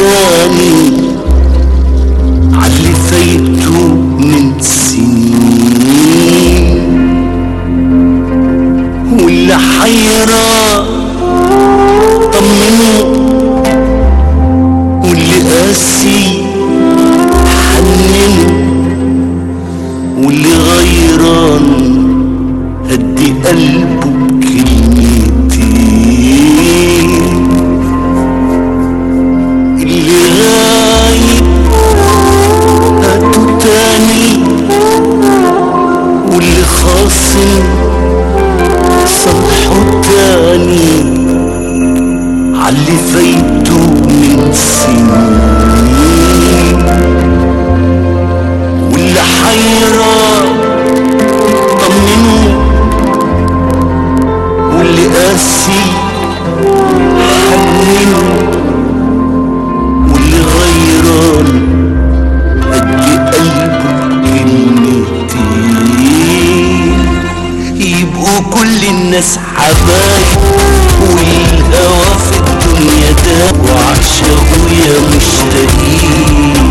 تاني عاللي فايته من سنين واللي حيران طمنه واللي قاسي حننه واللي غيران هدي قلبه بكلمتين اللي غايب هاتوا تاني واللي خاصم صلحوا تاني عاللي فايته من سنين واللي حيران طمنوا واللي قاسي حننوا واللي غيران قد قلبه كلمتين يبقوا كل الناس حبايب والهوى في الدنيا ده وعشقوا يا مشتاقين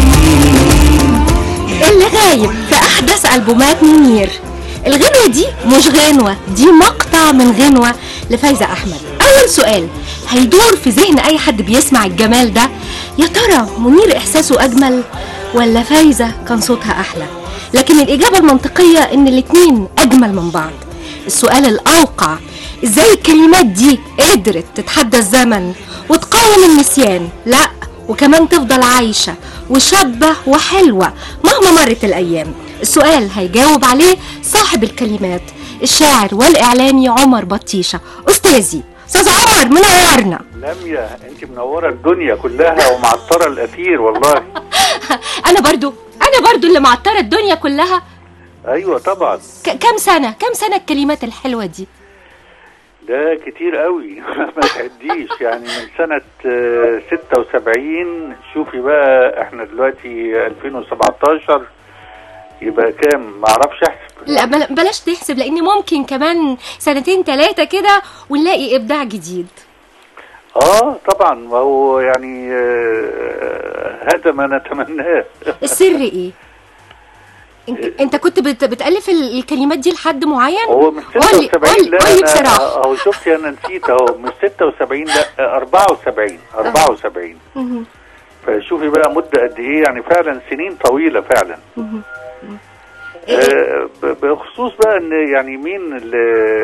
اللي غايب في احدث البومات منير الغنوة دي مش غنوة دي مقطع من غنوة لفايزة احمد اول سؤال هيدور في ذهن اي حد بيسمع الجمال ده يا ترى منير احساسه اجمل ولا فايزة كان صوتها احلى لكن الاجابة المنطقية ان الاتنين اجمل من بعض السؤال الاوقع ازاي الكلمات دي قدرت تتحدى الزمن وتقاوم النسيان لا وكمان تفضل عايشة وشابة وحلوة مهما مرت الأيام السؤال هيجاوب عليه صاحب الكلمات الشاعر والإعلامي عمر بطيشة أستاذي أستاذ عمر منورنا لميا انت منوره الدنيا كلها ومعطره الاثير والله أنا برضو أنا برضو اللي معطرة الدنيا كلها ايوه طبعا ك- كم سنة كم سنة الكلمات الحلوة دي ده كتير قوي ما تعديش يعني من سنه آه، 76 شوفي بقى احنا دلوقتي 2017 يبقى كام ما اعرفش احسب لا بل- بلاش تحسب لأن ممكن كمان سنتين ثلاثة كده ونلاقي إبداع جديد اه طبعا ما هو يعني آه، هذا ما نتمناه السر إيه؟ إنت- انت كنت بت- بتالف ال- الكلمات دي لحد معين هو من قولي 76 قولي لا قولي أنا- بصراحه اهو شفتي انا نسيت اهو من 76 لا 74 74 مهم. فشوفي بقى مدة قد ايه يعني فعلا سنين طويلة فعلا مهم. آه، ب- بخصوص بقى ان يعني مين ال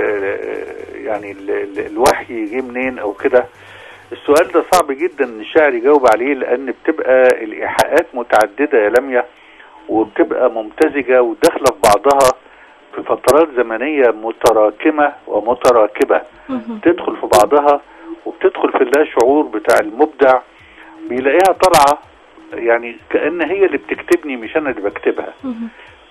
يعني ال ال الوحي جه منين او كده السؤال ده صعب جدا ان الشاعر يجاوب عليه لان بتبقى الايحاءات متعددة يا لميا وبتبقى ممتزجة وداخلة في بعضها في فترات زمنية متراكمة ومتراكبة مهم. تدخل في بعضها وبتدخل في اللا شعور بتاع المبدع بيلاقيها طالعة يعني كأن هي اللي بتكتبني مش أنا اللي بكتبها مهم.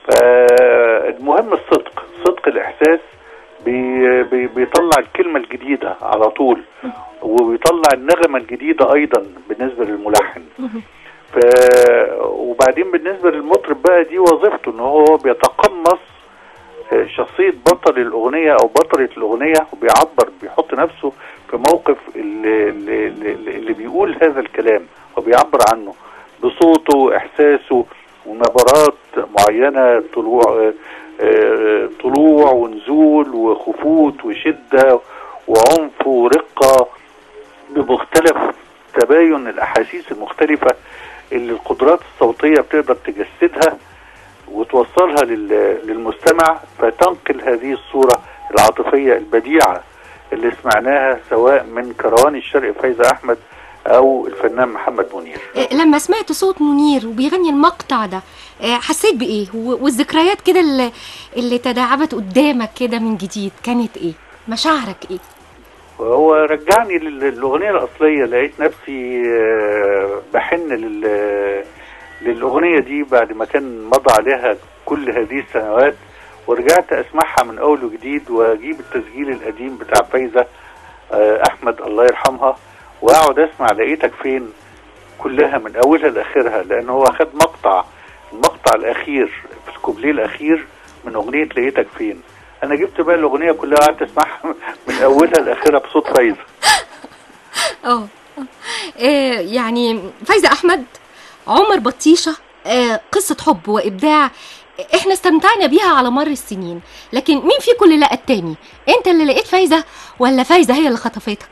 فالمهم الصدق صدق الإحساس بي بي بيطلع الكلمة الجديدة على طول وبيطلع النغمة الجديدة أيضا بالنسبة للملحن مهم. ف... وبعدين بالنسبة للمطرب بقى دي وظيفته ان هو بيتقمص آه، شخصية بطل الأغنية أو بطلة الأغنية وبيعبر بيحط نفسه في موقف اللي, اللي, اللي اللي بيقول هذا الكلام وبيعبر عنه بصوته وإحساسه ونبرات معينة طلوع آه، آه، طلوع ونزول وخفوت وشدة وعنف ورقة بمختلف تباين الأحاسيس المختلفة اللي القدرات الصوتية بتقدر تجسدها وتوصلها لل- للمستمع فتنقل هذه الصورة العاطفية البديعة اللي سمعناها سواء من كروان الشرق فايزة أحمد أو الفنان محمد منير إيه، لما سمعت صوت منير وبيغني المقطع ده إيه، حسيت بايه و- والذكريات كده اللي, اللي تداعبت قدامك كده من جديد كانت ايه مشاعرك ايه وهو رجعني لل- للأغنية الأصلية لقيت نفسي آه، بحن لل- للأغنية دي بعد ما كان مضى عليها كل هذه السنوات ورجعت أسمعها من أول وجديد وأجيب التسجيل القديم بتاع فايزة آه، أحمد الله يرحمها وأقعد أسمع لقيتك فين كلها من أولها لآخرها لأن هو خد مقطع المقطع الأخير في الكوبليه الأخير من أغنية لقيتك فين أنا جبت بقى الأغنية كلها قعدت أسمعها من أولها لآخرها بصوت فايزة اه آه يعني فايزة أحمد عمر بطيشة آه قصة حب وإبداع احنا استمتعنا بيها على مر السنين لكن مين فيكم اللي لقى التاني انت اللي لقيت فايزة ولا فايزة هي اللي خطفتك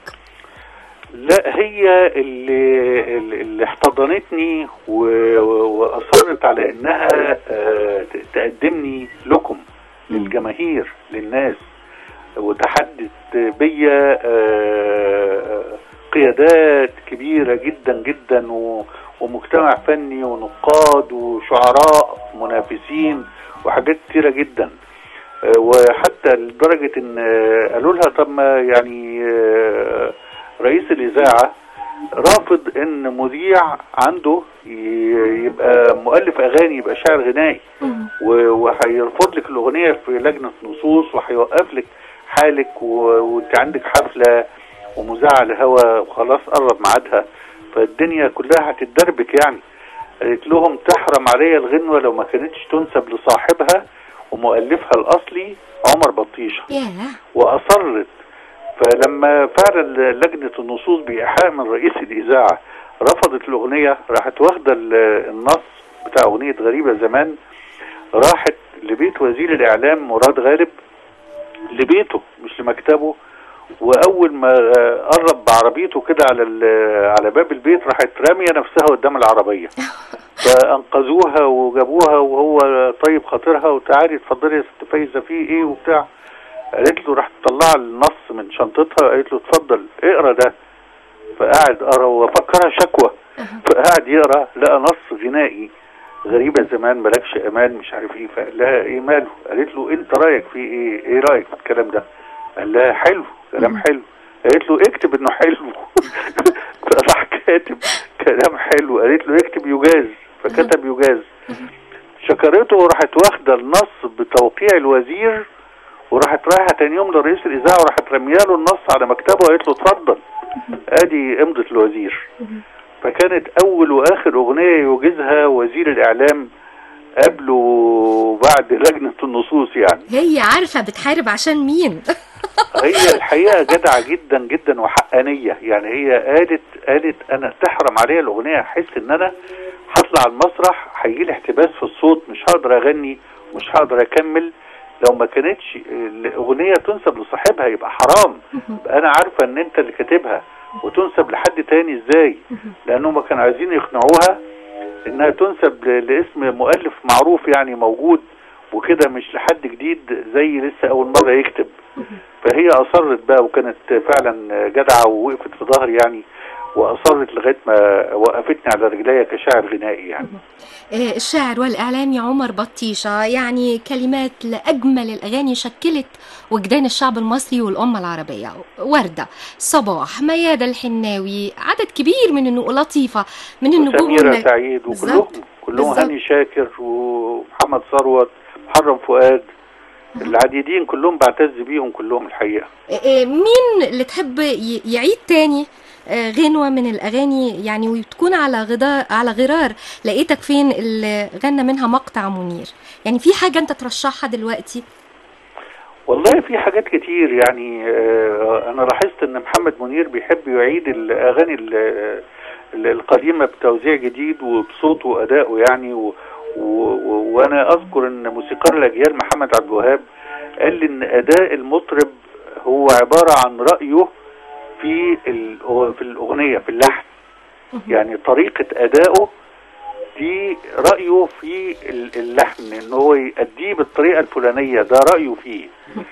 لا هي اللي اللي احتضنتني و- و- واصرت على انها آه، ت- تقدمني لكم للجماهير للناس وتحدث بيا آه، قيادات كبيرة جدا جدا و- ومجتمع فني ونقاد وشعراء منافسين وحاجات كتيرة جدا آه، وحتى لدرجة ان آه، قالوا لها طب ما يعني آه، رئيس الإذاعة رافض ان مذيع عنده ي- يبقى مؤلف اغاني يبقى شاعر غنائي و- وهيرفض لك الاغنيه في لجنه نصوص وهيوقف لك حالك و- وانت عندك حفله ومذاعه على الهوا وخلاص قرب ميعادها فالدنيا كلها هتتدربك يعني قالت لهم تحرم عليا الغنوه لو ما كانتش تنسب لصاحبها ومؤلفها الاصلي عمر بطيشه ياه واصرت فلما فعلا لجنه النصوص بايحاء من رئيس الاذاعه رفضت الاغنيه راحت واخده ال- النص بتاع اغنيه غريبه زمان راحت لبيت وزير الاعلام مراد غالب لبيته مش لمكتبه واول ما آه، قرب بعربيته كده على ال- على باب البيت راحت راميه نفسها قدام العربيه فانقذوها وجابوها وهو طيب خاطرها وتعالي اتفضلي يا ست فايزه في ايه وبتاع قالت له راح تطلع النص من شنطتها قالت له اتفضل اقرا ده فقعد قرا وفكرها شكوى فقعد يقرا لقى نص غنائي غريبة زمان مالكش امان مش عارف ايه فقال لها ايه ماله قالت له انت رايك فيه ايه ايه رايك في الكلام ده قال لها حلو كلام حلو قالت له اكتب انه حلو فراح كاتب كلام حلو قالت له اكتب يجاز فكتب يجاز شكرته وراحت واخده النص بتوقيع الوزير وراحت رايحه تاني يوم لرئيس الاذاعه وراحت رميه له النص على مكتبه وقالت له اتفضل ادي امضه الوزير فكانت اول واخر اغنيه يوجزها وزير الاعلام قبل وبعد لجنه النصوص يعني هي عارفة بتحارب عشان مين هي الحقيقه جدعه جدا جدا وحقانيه يعني هي قالت قالت انا تحرم عليا الاغنيه احس ان انا هطلع على المسرح هيجي لي احتباس في الصوت مش هقدر اغني مش هقدر اكمل لو ما كانتش الاغنيه تنسب لصاحبها يبقى حرام يبقى انا عارفه ان انت اللي كاتبها وتنسب لحد تاني ازاي لانهم كانوا عايزين يقنعوها انها تنسب ل- لاسم مؤلف معروف يعني موجود وكده مش لحد جديد زي لسه اول مره يكتب فهي اصرت بقى وكانت فعلا جدعه ووقفت في ظهري يعني واصرت لغايه ما وقفتني على رجليا كشاعر غنائي يعني آه، الشاعر والإعلامي عمر بطيشة يعني كلمات لأجمل الأغاني شكلت وجدان الشعب المصري والأمة العربية وردة صباح ميادة الحناوي عدد كبير من النجوم لطيفة من النجوم وسميرة والن- سعيد وكلهم بالظبط. كلهم بالظبط. هاني شاكر ومحمد ثروت محرم فؤاد العديدين كلهم بعتز بيهم كلهم الحقيقه آه، آه، مين اللي تحب ي- يعيد تاني آه، غنوة من الأغاني يعني وتكون على غدا على غرار لقيتك فين اللي غنى منها مقطع منير يعني في حاجة أنت ترشحها دلوقتي والله في حاجات كتير يعني آه، انا لاحظت ان محمد منير بيحب يعيد الاغاني ال- ال- القديمه بتوزيع جديد وبصوته وادائه يعني و و و وانا اذكر ان موسيقار الاجيال محمد عبد الوهاب قال لي ان اداء المطرب هو عباره عن رايه في الأغ- في الاغنيه في اللحن يعني طريقه ادائه دي رأيه في ال- اللحن ان هو يأديه بالطريقة الفلانية ده رأيه فيه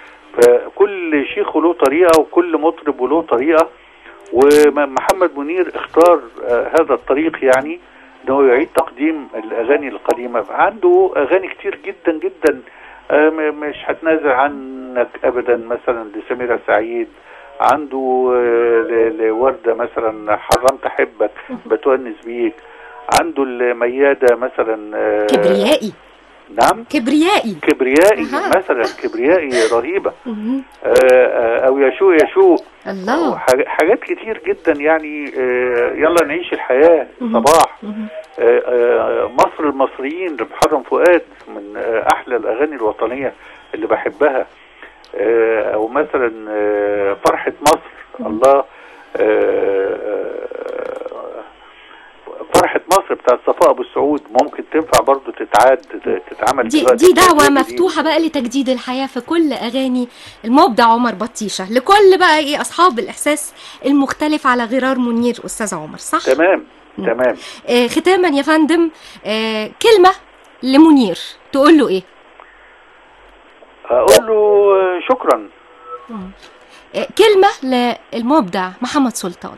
فكل شيخ له طريقة وكل مطرب له طريقة ومحمد منير اختار آه، هذا الطريق يعني ان هو يعيد تقديم الاغاني القديمة عنده اغاني كتير جدا جدا آه، م- مش هتنازع عنك ابدا مثلا لسميرة سعيد عنده آه، ل- لوردة مثلا حرمت احبك بتونس بيك عنده الميادة مثلا آه، كبريائي نعم كبريائي كبريائي أها. مثلا كبريائي رهيبة مهم. آه، آه، او يشوق يشوق الله وحاج- حاجات كتير جدا يعني آه، يلا نعيش الحياة مهم. صباح مهم. آه، آه، مصر المصريين لمحرم فؤاد من آه، احلى الاغاني الوطنية اللي بحبها آه، او مثلا آه، فرحة مصر الله آه، آه، فرحة مصر بتاعت صفاء أبو السعود ممكن تنفع برضو تتعاد تتعمل دي دلوقتي دي دعوة التجديد. مفتوحة بقى لتجديد الحياة في كل أغاني المبدع عمر بطيشة لكل بقى إيه أصحاب الإحساس المختلف على غرار منير أستاذ عمر صح؟ تمام تمام آه ختاما يا فندم آه كلمة لمنير تقول له إيه؟ أقول له آه، شكرا آه كلمة للمبدع محمد سلطان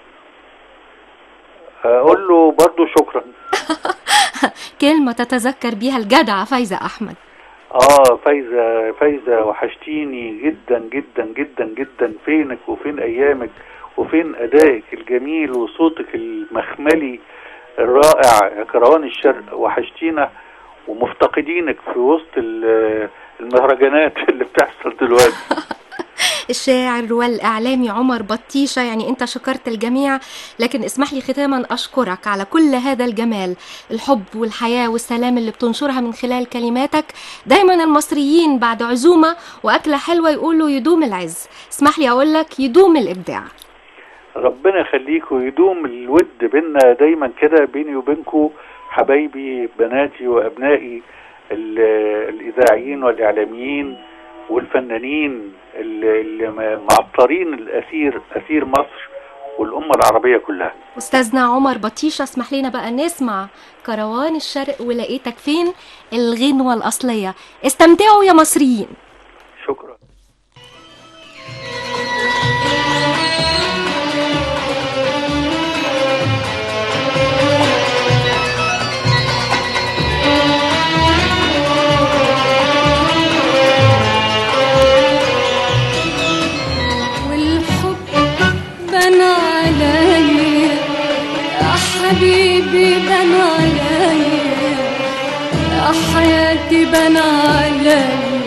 أقول له برضو شكرا كلمة تتذكر بيها الجدعة فايزة أحمد اه فايزة فايزة وحشتيني جدا جدا جدا جدا فينك وفين ايامك وفين ادائك الجميل وصوتك المخملي الرائع يا كروان الشرق وحشتينا ومفتقدينك في وسط ال- المهرجانات اللي بتحصل دلوقتي الشاعر والإعلامي عمر بطيشة يعني أنت شكرت الجميع لكن اسمح لي ختاما أشكرك على كل هذا الجمال الحب والحياة والسلام اللي بتنشرها من خلال كلماتك دايما المصريين بعد عزومة وأكلة حلوة يقولوا يدوم العز اسمح لي أقول لك يدوم الإبداع ربنا يخليك ويدوم الود بينا دايما كده بيني وبينكو حبايبي بناتي وابنائي ال- الاذاعيين والاعلاميين والفنانين اللي اللي م- معطرين الاثير اثير مصر والامه العربيه كلها أستاذنا عمر بطيشة اسمح لنا بقى نسمع كروان الشرق ولقيتك فين الغنوة الأصلية استمتعوا يا مصريين شكرا والحب بان عليا يا حبيبي بان عليا يا حياتي بان عليا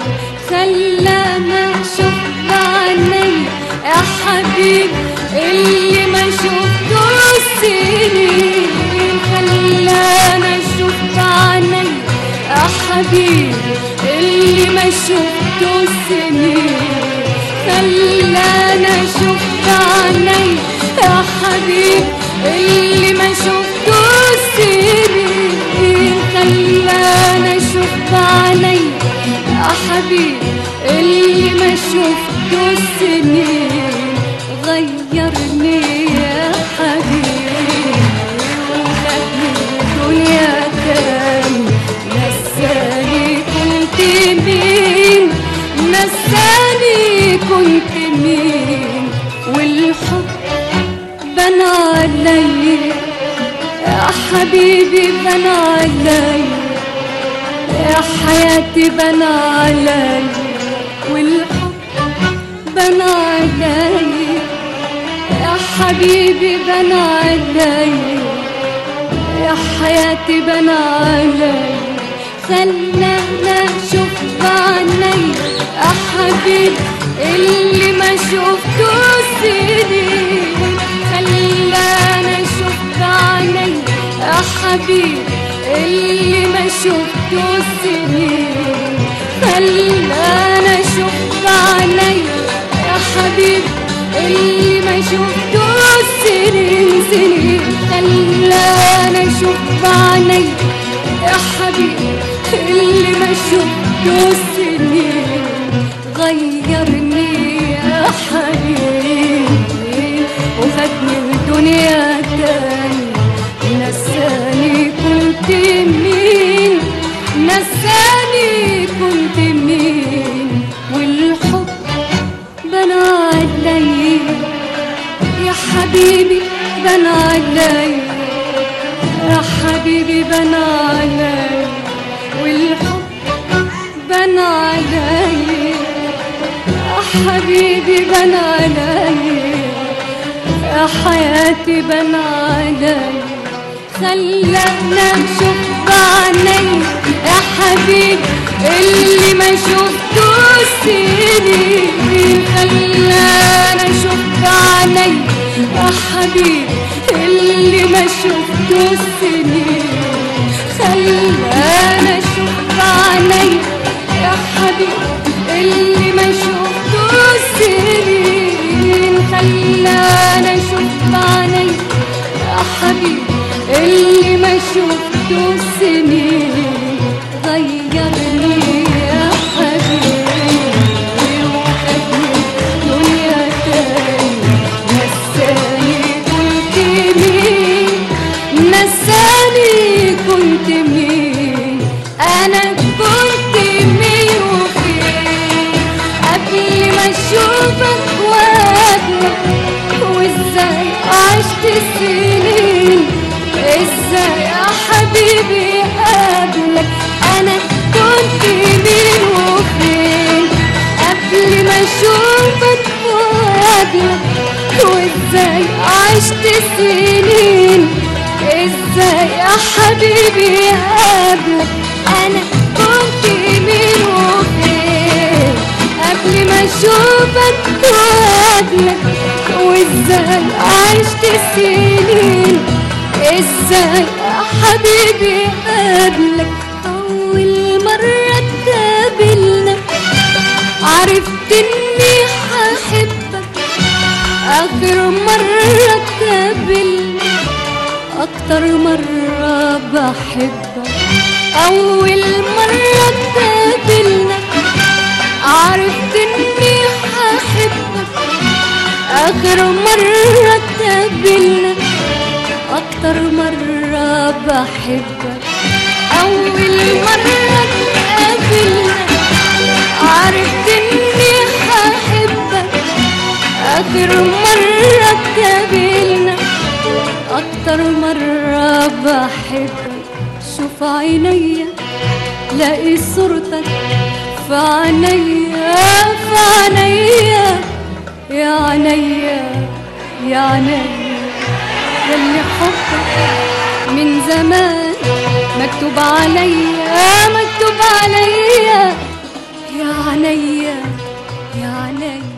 خلانا اشوف بعيني يا حبيبي اللي ما شفتوش سنين خلانا اشوف بعيني يا حبيبي اللي ما شفتوش سنين خلانا اشوف بعيني يا حبيب اللي ما شفتوش سنين خلانا اشوف بعيني يا حبيب اللي ما شفتوش سنين غيرني يا حبيبي وخدني الدنيا تاني نساني كنت مين نساني كنت مين والحب بان علي يا حبيبي بان علي يا حياتي بان علي والحب بان علي يا حبيبي بان علي يا حياتي بان علي خلانا اشوف بعيني يا حبيبي اللي ما شفتوش سنين خلانا اشوف بعيني يا حبيبي اللي ما شفتوش سنين خلانا اشوف بعيني يا حبيبي اللي ما شفتوش سنين سنين خلانا اشوف بعيني يا حبيبي اللي ما شفتوش سنين غيرني يا حبيبي وخدني الدنيا تاني نساني كنت مين نساني كنت مين والحب بان علي يا حبيبي بان علي يا حبيبي بان علي والحب بان علي يا حبيبي بان علي يا حياتي بان علي خلانا نشوف بعيني يا حبيبي اللي ما شفتوش سنين خلانا نشوف بعيني يا حبيبي اللي ما شفتوش سنين خلانا نشوف بعيني يا حبيبي اللي ما شفتوش سنين خلانا بعيني يا حبيبي اللي ما شفته سنين غيرني يا حبيبي وخدني دنيا تاني نساني كنت مين نساني كنت مين انا كنت مين وفين قبل ما اشوفك وقابلك وازاي عشت سنين ازاي يا حبيبي قابلك انا كنت مين وفين قبل ما اشوفك وقابلك وازاي عشت سنين ازاي يا حبيبي قابلك انا كنت مين وفين قبل ما اشوفك وقابلك وازاي عشت سنين ازاي يا حبيبي قابلك اول مرة اتقابلنا عرفت اني هحبك اخر مرة اتقابلنا اكتر مرة بحبك اول مرة اتقابلنا عرفت اني هحبك اخر مرة اتقابلنا اكتر مرة بحبك اول مرة اتقابلنا عرفت اني هحبك اخر مرة اتقابلنا اكتر مرة بحبك شوف عينيا لاقي صورتك في عينيا في عينيا يا عينيا يا عينيا ياللي حبك من زمان مكتوب عليا مكتوب عليا يا عينيا يا عينيا